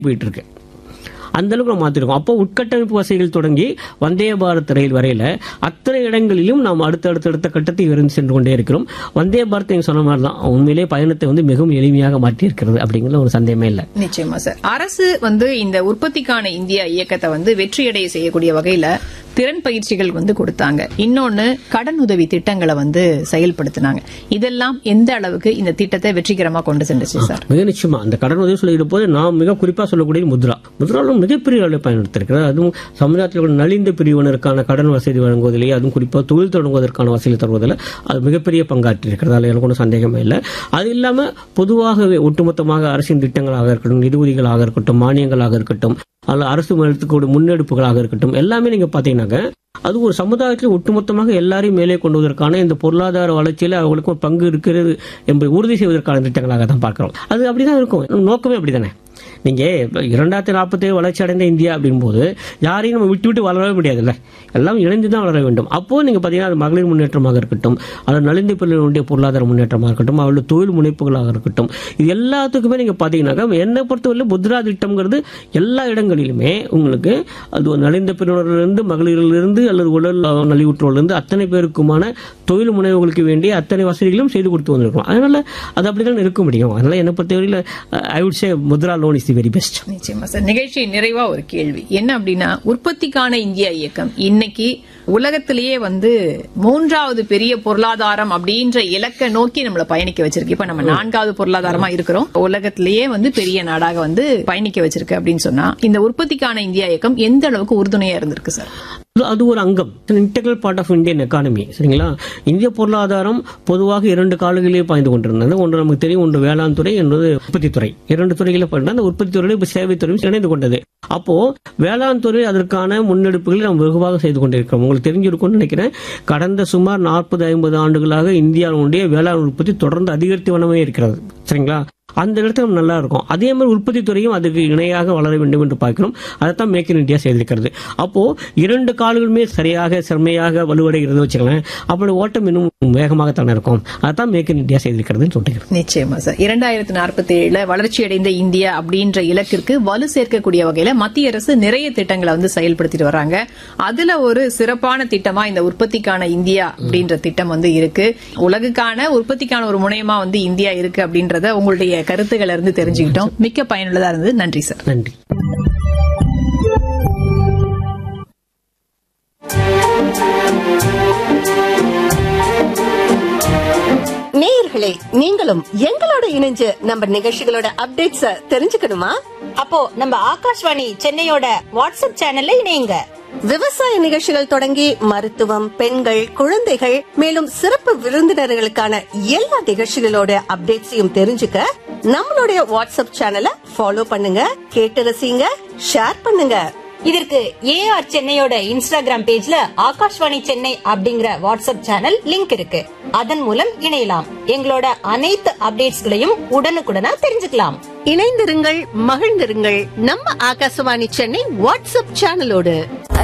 போயிட்டு இருக்கு அந்த அளவுக்கு நம்ம மாத்திருக்கோம் அப்போ உட்கட்டமைப்பு வசதிகள் தொடங்கி வந்தே பாரத் ரயில் வரையில அத்தனை இடங்களிலும் நாம் அடுத்த அடுத்த அடுத்த கட்டத்தை விரைந்து சென்று கொண்டே இருக்கிறோம் வந்தே பாரத் நீங்க சொன்ன மாதிரி தான் உண்மையிலே பயணத்தை வந்து மிகவும் எளிமையாக மாற்றி இருக்கிறது அப்படிங்கிறது ஒரு சந்தேகமே இல்லை நிச்சயமா சார் அரசு வந்து இந்த உற்பத்திக்கான இந்தியா இயக்கத்தை வந்து வெற்றியடைய செய்யக்கூடிய வகையில திறன் பயிற்சிகள் வந்து கொடுத்தாங்க இன்னொன்னு கடன் உதவி திட்டங்களை வந்து செயல்படுத்தினாங்க இதெல்லாம் எந்த அளவுக்கு இந்த திட்டத்தை வெற்றிகரமா கொண்டு சென்றுச்சு சார் மிக நிச்சயமா அந்த கடன் உதவி சொல்லிட்டு போது நான் மிக குறிப்பா சொல்லக்கூடிய முத்ரா முத்ராலும் மிகப்பெரிய அளவில் பயன்படுத்திருக்கிறது அதுவும் சமுதாயத்தில் உள்ள நலிந்த பிரிவினருக்கான கடன் வசதி வழங்குவதிலேயே அதுவும் குறிப்பாக தொழில் தொடங்குவதற்கான வசதி தருவதில் அது மிகப்பெரிய பங்காற்றி இருக்கிறது அதில் எனக்கு ஒன்றும் சந்தேகமே இல்லை அது இல்லாம பொதுவாகவே ஒட்டுமொத்தமாக அரசின் திட்டங்களாக இருக்கட்டும் நிதி உதவிகளாக இருக்கட்டும் மானியங்களாக இருக்கட்டும் அல்ல அரசு எடுத்துக்கூடிய முன்னெடுப்புகளாக இருக்கட்டும் எல்லாமே நீங்க பாத்தீங்கன்னாக்க அது ஒரு சமுதாயத்தில் ஒட்டுமொத்தமாக எல்லாரையும் மேலே கொண்டு வருவதற்கான இந்த பொருளாதார வளர்ச்சியில் அவங்களுக்கு ஒரு பங்கு இருக்கிறது என்பதை உறுதி செய்வதற்கான திட்டங்களாக தான் பார்க்கிறோம் அது அப்படிதான் இருக்கும் நோக்கமே அப்படிதானே நீங்க இப்ப இரண்டாயிரத்தி நாற்பத்தி ஏழு வளர்ச்சி அடைந்த இந்தியா அப்படின்போது யாரையும் நம்ம விட்டு விட்டு வளரவே முடியாதுல்ல எல்லாம் இணைந்து தான் வளர வேண்டும் அப்போ நீங்க பாத்தீங்கன்னா அது மகளிர் முன்னேற்றமாக இருக்கட்டும் அது நலிந்த பிரிவினுடைய பொருளாதார முன்னேற்றமாக இருக்கட்டும் அவளுடைய தொழில் முனைப்புகளாக இருக்கட்டும் இது எல்லாத்துக்குமே நீங்க பாத்தீங்கன்னாக்கா என்னை பொறுத்தவரை முத்ரா திட்டம்ங்கிறது எல்லா இடங்களிலுமே உங்களுக்கு அது ஒரு நலிந்த பிரிவினரிலிருந்து மகளிரிலிருந்து அல்லது உடல் நலிவுற்றோரிலிருந்து அத்தனை பேருக்குமான தொழில் முனைவுகளுக்கு வேண்டிய அத்தனை வசதிகளும் செய்து கொடுத்து வந்திருக்கோம் அதனால அது அப்படிதான் இருக்க முடியும் அதனால என்னை பொறுத்தவரையில் I would say Mudra loan is the very best நிச்சயமா சார் நிகழ்ச்சி நிறைவா ஒரு கேள்வி என்ன அப்படின்னா உற்பத்திக்கான இந்தியா இயக்கம் இன்னைக்கு உலகத்திலேயே வந்து மூன்றாவது பெரிய பொருளாதாரம் அப்படின்ற இலக்கை நோக்கி நம்மள பயணிக்க வச்சிருக்கு இப்ப நம்ம நான்காவது பொருளாதாரமா இருக்கிறோம் உலகத்திலேயே வந்து பெரிய நாடாக வந்து பயணிக்க வச்சிருக்கு அப்படின்னு சொன்னா இந்த உற்பத்திக்கான இந்தியா இயக்கம் எந்த அளவுக்கு உறுதுணையா இருந்திருக்கு சார் அது- அது ஒரு அங்கம் integral part of Indian economy சரிங்களா இந்திய பொருளாதாரம் பொதுவாக இரண்டு காலங்களிலே பாய்ந்து கொண்டிருந்தது ஒன்று நமக்கு தெரியும் ஒன்று வேளாண் துறை என்பது உற்பத்தி துறை இரண்டு துறைகளில் பாய்ந்து அந்த உற்பத்தி துறையில் இப்ப சேவை துறையும் இணைந்து கொண்டது அப்போ வேளாண் துறை அதற்கான முன்னெடுப்புகளை நாம் வெகுவாக செய்து கொண்டிருக்கிறோம் உங்களுக்கு தெரிஞ்சிருக்கும்னு நினைக்கிறேன் கடந்த சுமார் நாற்பது ஐம்பது ஆண்டுகளாக இந்தியாவுடைய வேளாண் உற்பத்தி தொடர்ந்து அதிகரித்து வனமே இருக்கிறது சரிங்களா அந்த இடத்துல நம்ம நல்லா இருக்கும் அதே மாதிரி உற்பத்தி துறையும் அதுக்கு இணையாக வளர வேண்டும் என்று பார்க்கிறோம் அதைத்தான் மேக் இன் இந்தியா செய்திருக்கிறது அப்போ இரண்டு கால்களுமே சரியாக செம்மையாக வலுவடைகிறது வச்சுக்கலாம் அப்படி ஓட்டம் இன்னும் வேகமாகத்தானே இருக்கும் அதைத்தான் மேக் இன் இந்தியா செய்திருக்கிறதுன்னு சொல்லிக்கிறேன் நிச்சயமா சார் இரண்டாயிரத்தி நாற்பத்தி ஏழுல வளர்ச்சியடைந்த இந்தியா அப்படின்ற இலக்கிற்கு வலு சேர்க்கக்கூடிய வகையில மத்திய அரசு நிறைய திட்டங்களை வந்து செயல்படுத்திட்டு வராங்க அதுல ஒரு சிறப்பான திட்டமா இந்த உற்பத்திக்கான இந்தியா அப்படின்ற திட்டம் வந்து இருக்கு உலகுக்கான உற்பத்திக்கான ஒரு முனையமா வந்து இந்தியா இருக்கு அப்படின்றத உங்களுடைய கருத்துக்களை இருந்து தெரிஞ்சுக்கிட்டோம் மிக்க பயனுள்ளதா இருந்தது நன்றி சார் நன்றி நேயர்களே நீங்களும் எங்களோட இணைஞ்சு நம்ம நிகழ்ச்சிகளோட அப்டேட்ஸ தெரிஞ்சுக்கணுமா அப்போ நம்ம ஆகாஷ்வாணி சென்னையோட வாட்ஸ்அப் சேனல்ல இணையுங்க விவசாய நிகழ்ச்சிகள் தொடங்கி மருத்துவம் பெண்கள் குழந்தைகள் மேலும் சிறப்பு விருந்தினர்களுக்கான எல்லா நிகழ்ச்சிகளோட அப்டேட்ஸையும் தெரிஞ்சுக்க நம்மளுடைய வாட்ஸ்அப் சேனலை ஃபாலோ பண்ணுங்க கேட்டு ரசிங்க ஷேர் பண்ணுங்க இதற்கு ஏஆர் சென்னையோட இன்ஸ்டாகிராம் பேஜ்ல ஆகாஷ்வாணி சென்னை அப்படிங்கிற வாட்ஸ்அப் சேனல் லிங்க் இருக்கு அதன் மூலம் இணையலாம் எங்களோட அனைத்து அப்டேட்ஸ்களையும் உடனுக்குடனா தெரிஞ்சுக்கலாம் இணைந்திருங்கள் மகிழ்ந்திருங்கள் நம்ம ஆகாசவாணி சென்னை வாட்ஸ்அப் சேனலோடு